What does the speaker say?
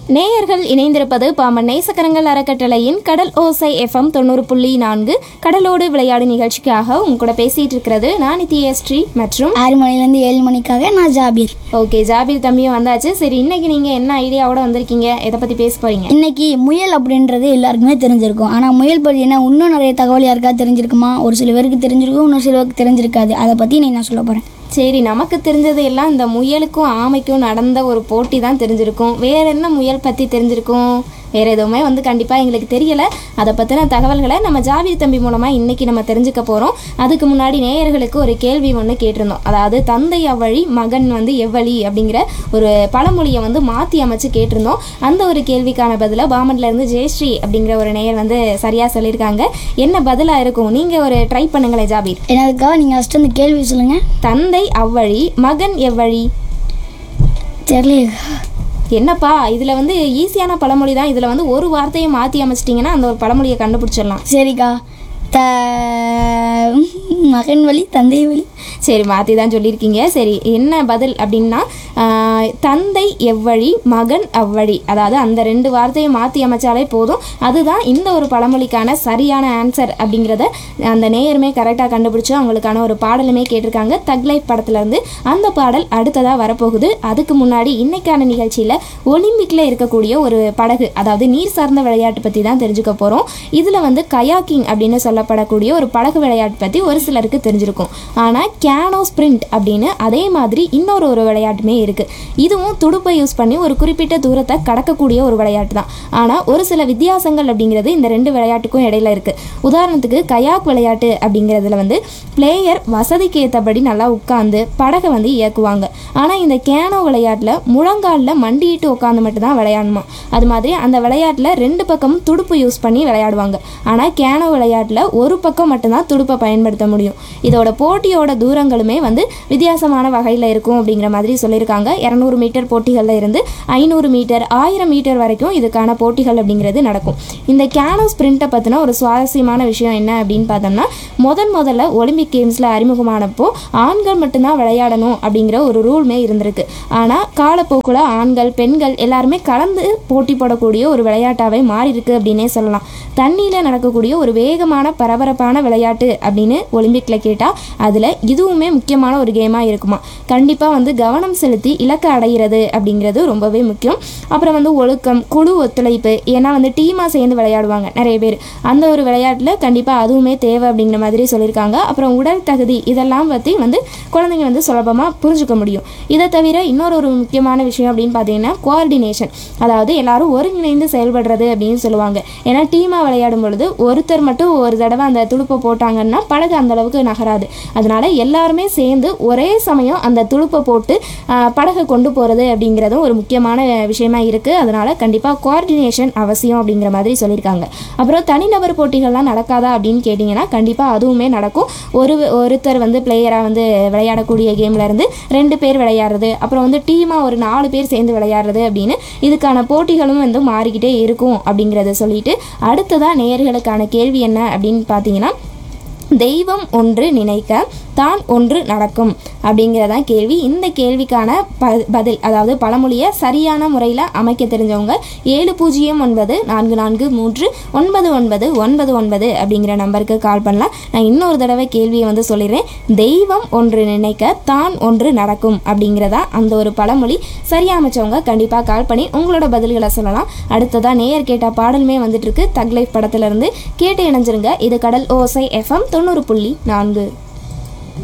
நேயர்கள் இணைந்திருப்பது பாம்பன் நேசக்கரங்கள் அறக்கட்டளையின் கடல் ஓசை எஃப்எம் தொண்ணூறு புள்ளி நான்கு கடலோடு விளையாடு நிகழ்ச்சிக்காக உங்க கூட பேசிட்டு இருக்கிறது நான் நித்யஸ்ரீ மற்றும் ஆறு மணிலேருந்து ஏழு மணிக்காக நான் ஜாபீர் ஓகே ஜாபீர் தம்பியும் வந்தாச்சு சரி இன்னைக்கு நீங்க என்ன ஐடியாவோட வந்திருக்கீங்க எதை பத்தி பேச போறீங்க இன்னைக்கு முயல் அப்படின்றது எல்லாருக்குமே தெரிஞ்சிருக்கும் ஆனால் முயல் பற்றினா இன்னும் நிறைய தகவல் யாருக்கா தெரிஞ்சிருக்குமா ஒரு சில பேருக்கு தெரிஞ்சிருக்கும் இன்னும் சில பேருக்கு தெரிஞ்சிருக்காது அதை பற்றி நீ நான் சொல்ல போகிறேன் சரி நமக்கு தெரிஞ்சது எல்லாம் இந்த முயலுக்கும் ஆமைக்கும் நடந்த ஒரு போட்டி தான் தெரிஞ்சிருக்கும் வேற என்ன முயல் பத்தி தெரிஞ்சிருக்கும் வேற எதுவுமே வந்து கண்டிப்பா எங்களுக்கு தெரியல அதை பத்தின தகவல்களை நம்ம ஜாவிர் தம்பி மூலமா இன்னைக்கு நம்ம தெரிஞ்சுக்க போறோம் அதுக்கு முன்னாடி நேயர்களுக்கு ஒரு கேள்வி ஒன்று கேட்டிருந்தோம் அதாவது தந்தை அவ்வழி மகன் வந்து எவ்வழி அப்படிங்கிற ஒரு பழமொழியை வந்து மாத்தி அமைச்சு கேட்டிருந்தோம் அந்த ஒரு கேள்விக்கான பதில பாமன்ல இருந்து ஜெயஸ்ரீ அப்படிங்கிற ஒரு நேயர் வந்து சரியா சொல்லியிருக்காங்க என்ன பதிலா இருக்கும் நீங்க ஒரு ட்ரை பண்ணுங்களேன் ஜாபீர் என்னதுக்காக நீங்கள் ஃபஸ்ட்டு அந்த கேள்வி சொல்லுங்கள் தந்தை அவ்வழி மகன் எவ்வழி தெரியலையே என்னப்பா இதுல வந்து ஈஸியான பழமொழி தான் இதுல வந்து ஒரு வார்த்தையை மாத்தி அமைச்சிட்டிங்கன்னா அந்த ஒரு பழமொழியை கண்டுபிடிச்சிடலாம் சரிக்கா த மகன் வழி தந்தை வழி சரி மாற்றி தான் சொல்லியிருக்கீங்க சரி என்ன பதில் அப்படின்னா ஆஹ், தந்தை எவ்வழி மகன் அவ்வழி அதாவது அந்த ரெண்டு வார்த்தையை மாற்றி அமைச்சாலே போதும் அதுதான் இந்த ஒரு பழமொழிக்கான சரியான ஆன்சர் அப்படிங்கிறத அந்த நேயருமே கரெக்டாக கண்டுபிடிச்சு அவங்களுக்கான ஒரு பாடலுமே கேட்டிருக்காங்க தக்லைஃப் படத்துலேருந்து அந்த பாடல் அடுத்ததாக வரப்போகுது அதுக்கு முன்னாடி இன்னைக்கான நிகழ்ச்சியில் ஒலிம்பிக்கில் இருக்கக்கூடிய ஒரு படகு அதாவது நீர் சார்ந்த விளையாட்டு பற்றி தான் தெரிஞ்சுக்க போகிறோம் இதில் வந்து கயாக்கிங் அப்படின்னு சொல்லப்படக்கூடிய ஒரு படகு விளையாட்டு பற்றி ஒரு சிலருக்கு தெரிஞ்சிருக்கும் ஆனால் கேனோ ஸ்ப்ரிண்ட் அப்படின்னு அதே மாதிரி இன்னொரு ஒரு விளையாட்டுமே இருக்குது இதுவும் துடுப்பை யூஸ் பண்ணி ஒரு குறிப்பிட்ட தூரத்தை கடக்கக்கூடிய ஒரு விளையாட்டு தான் ஆனால் ஒரு சில வித்தியாசங்கள் அப்படிங்கிறது இந்த ரெண்டு விளையாட்டுக்கும் இடையில இருக்குது உதாரணத்துக்கு கயாக் விளையாட்டு அப்படிங்கிறதுல வந்து பிளேயர் வசதிக்கு ஏற்றபடி நல்லா உட்காந்து படகை வந்து இயக்குவாங்க ஆனால் இந்த கேனோ விளையாட்டில் முழங்காலில் மண்டிட்டு உட்காந்து மட்டும்தான் விளையாடணுமா அது மாதிரி அந்த விளையாட்டில் ரெண்டு பக்கமும் துடுப்பு யூஸ் பண்ணி விளையாடுவாங்க ஆனால் கேனோ விளையாட்டில் ஒரு பக்கம் மட்டும்தான் துடுப்பை பயன்படுத்த முடியும் இதோட போட்டியோட தூரங்களுமே வந்து வித்தியாசமான வகையில் இருக்கும் அப்படிங்கிற மாதிரி சொல்லியிருக்காங்க இரநூறு மீட்டர் போட்டிகளில் இருந்து ஐநூறு மீட்டர் ஆயிரம் மீட்டர் வரைக்கும் இதுக்கான போட்டிகள் அப்படிங்கிறது நடக்கும் இந்த கேனோ ஸ்ப்ரிண்ட்டை பற்றின ஒரு சுவாரஸ்யமான விஷயம் என்ன அப்படின்னு பார்த்தோம்னா முதன் முதல்ல ஒலிம்பிக் கேம்ஸில் அறிமுகமானப்போ ஆண்கள் மட்டும்தான் விளையாடணும் அப்படிங்கிற ஒரு ரூல்மே இருந்திருக்கு ஆனால் காலப்போக்கில் ஆண்கள் பெண்கள் எல்லாருமே கலந்து போட்டி போடக்கூடிய ஒரு விளையாட்டாகவே மாறி இருக்கு அப்படின்னே சொல்லலாம் தண்ணியில் நடக்கக்கூடிய ஒரு வேகமான பரபரப்பான விளையாட்டு அப்படின்னு ஒலிம்பிக்கில் கேட்டால் அதில் இதுவுமே முக்கியமான ஒரு கேமாக இருக்குமா கண்டிப்பாக வந்து கவனம் செலுத்தி இலக்கை அடைகிறது அப்படிங்கிறது ரொம்பவே முக்கியம் அப்புறம் வந்து ஒழுக்கம் குழு ஒத்துழைப்பு ஏன்னா வந்து டீமாக சேர்ந்து விளையாடுவாங்க நிறைய பேர் அந்த ஒரு விளையாட்டில் கண்டிப்பாக அதுவுமே தேவை அப்படிங்கிற மாதிரி சொல்லியிருக்காங்க அப்புறம் உடல் தகுதி இதெல்லாம் பற்றி வந்து குழந்தைங்க வந்து சுலபமாக புரிஞ்சுக்க முடியும் இதை தவிர இன்னொரு ஒரு முக்கியமான விஷயம் அப்படின்னு பார்த்தீங்கன்னா கோஆர்டினேஷன் அதாவது எல்லாரும் ஒருங்கிணைந்து செயல்படுறது அப்படின்னு சொல்லுவாங்க ஏன்னா டீமாக விளையாடும் பொழுது ஒருத்தர் மட்டும் ஒரு தடவை அந்த துடுப்பை போட்டாங்கன்னா படகு அந்த அளவுக்கு நகராது அதனால எல்லாருமே சேர்ந்து ஒரே சமயம் அந்த துடுப்பை போட்டு ஆஹ், படகை கொண்டு போகிறது அப்படிங்கிறதும் ஒரு முக்கியமான விஷயமா இருக்குது அதனால கண்டிப்பாக கோஆர்டினேஷன் அவசியம் அப்படிங்கிற மாதிரி சொல்லியிருக்காங்க அப்புறம் தனிநபர் போட்டிகள்லாம் நடக்காதா அப்படின்னு கேட்டிங்கன்னா கண்டிப்பாக அதுவுமே நடக்கும் ஒரு ஒருத்தர் வந்து பிளேயராக வந்து விளையாடக்கூடிய கேம்ல இருந்து ரெண்டு பேர் விளையாடுறது அப்புறம் வந்து டீமாக ஒரு நாலு பேர் சேர்ந்து விளையாடுறது அப்படின்னு இதுக்கான போட்டிகளும் வந்து மாறிக்கிட்டே இருக்கும் அப்படிங்கிறத சொல்லிட்டு அடுத்ததாக நேயர்களுக்கான கேள்வி என்ன அப்படின்னு பார்த்தீங்கன்னா தெய்வம் ஒன்று நினைக்க தான் ஒன்று நடக்கும் அப்படிங்கிறதான் கேள்வி இந்த கேள்விக்கான ப பதில் அதாவது பழமொழியை சரியான முறையில் அமைக்க தெரிஞ்சவங்க ஏழு பூஜ்ஜியம் ஒன்பது நான்கு நான்கு மூன்று ஒன்பது ஒன்பது ஒன்பது ஒன்பது அப்படிங்கிற நம்பருக்கு கால் பண்ணலாம் நான் இன்னொரு தடவை கேள்வியை வந்து சொல்லிடுறேன் தெய்வம் ஒன்று நினைக்க தான் ஒன்று நடக்கும் அப்படிங்கிறதா அந்த ஒரு பழமொழி சரியா அமைச்சவங்க கண்டிப்பாக கால் பண்ணி உங்களோட பதில்களை சொல்லலாம் அடுத்ததாக நேயர் கேட்ட பாடலுமே வந்துட்டு இருக்கு தக் லைஃப் படத்துல இருந்து கேட்டு இணைஞ்சிருங்க இது கடல் ஓசை எஃப்எம் தொண்ணூறு புள்ளி நான்கு